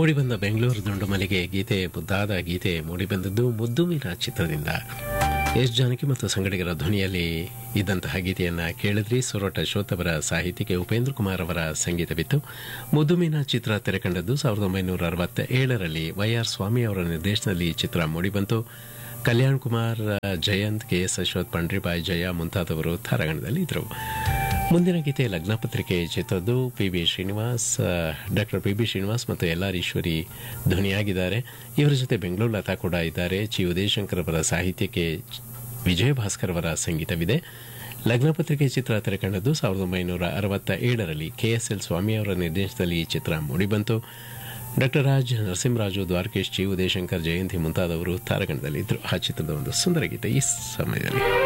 ಮೂಡಿಬಂದ ಬೆಂಗಳೂರು ದುಂಡು ಮಲ್ಲಿಗೆ ಗೀತೆ ಮುದ್ದಾದ ಗೀತೆ ಮೂಡಿಬಂದದ್ದು ಮುದ್ದು ಮೀನ ಚಿತ್ರದಿಂದ ಎಸ್ ಜಾನಕಿ ಮತ್ತು ಸಂಗಡಿಗರ ಧ್ವನಿಯಲ್ಲಿ ಇದ್ದಂತಹ ಗೀತೆಯನ್ನು ಕೇಳಿದ್ರಿ ಸೊರಟ ಅಶೋತ್ ಅವರ ಸಾಹಿತ್ಯಕ್ಕೆ ಉಪೇಂದ್ರ ಕುಮಾರ್ ಅವರ ಸಂಗೀತವಿತ್ತು ಮುದ್ದು ಮೀನ ಚಿತ್ರ ತೆರೆಕಂಡದ್ದು ಸಾವಿರದ ಒಂಬೈನೂರ ಅರವತ್ತ ಏಳರಲ್ಲಿ ವೈ ಆರ್ ಸ್ವಾಮಿ ಅವರ ನಿರ್ದೇಶನದಲ್ಲಿ ಈ ಚಿತ್ರ ಮೂಡಿಬಂತು ಕಲ್ಯಾಣ್ ಕುಮಾರ್ ಜಯಂತ್ ಕೆ ಎಸ್ ಅಶ್ವಥ್ ಪಂಡ್ರಿಬಾಯ್ ಜಯ ಮುಂತಾದವರು ತಾರಾಗಣದಲ್ಲಿ ಇದ್ದರು ಮುಂದಿನ ಗೀತೆ ಲಗ್ನ ಪತ್ರಿಕೆ ಚಿತ್ರದ್ದು P B Srinivas doctor P B Srinivas ಮತ್ತು ಎಲ್ ಆರ್ ಈಶ್ವರಿ ಧ್ವನಿಯಾಗಿದ್ದಾರೆ ಇವರ ಜೊತೆ ಬೆಂಗಳೂರು ಲತಾ ಕೂಡ ಇದ್ದಾರೆ ಚಿ ಉದಯಶಂಕರ್ ಅವರ ಸಾಹಿತ್ಯಕ್ಕೆ ವಿಜಯ ಭಾಸ್ಕರ್ ಅವರ ಸಂಗೀತವಿದೆ ಲಗ್ನ ಪತ್ರಿಕೆ ಚಿತ್ರ ತೆರೆಕಂಡದ್ದು ಸಾವಿರದ ಒಂಬೈನೂರ ಅರವತ್ತ ಏಳರಲ್ಲಿ ಕೆಎಸ್ಎಲ್ ಸ್ವಾಮಿ ಅವರ ನಿರ್ದೇಶನದಲ್ಲಿ ಈ ಚಿತ್ರ ಮೂಡಿಬಂತು ಡಾಕ್ಟರ್ ರಾಜ್ ನರಸಿಂಹರಾಜು ದ್ವಾರಕೇಶ್ ಚಿ ಉದಯಶಂಕರ್ ಜಯಂತಿ ಮುಂತಾದವರು ತಾರಗಣದಲ್ಲಿ ಇದ್ದರು ಆ ಚಿತ್ರದ ಒಂದು ಸುಂದರ ಗೀತೆ ಈ ಸಮಯದಲ್ಲಿ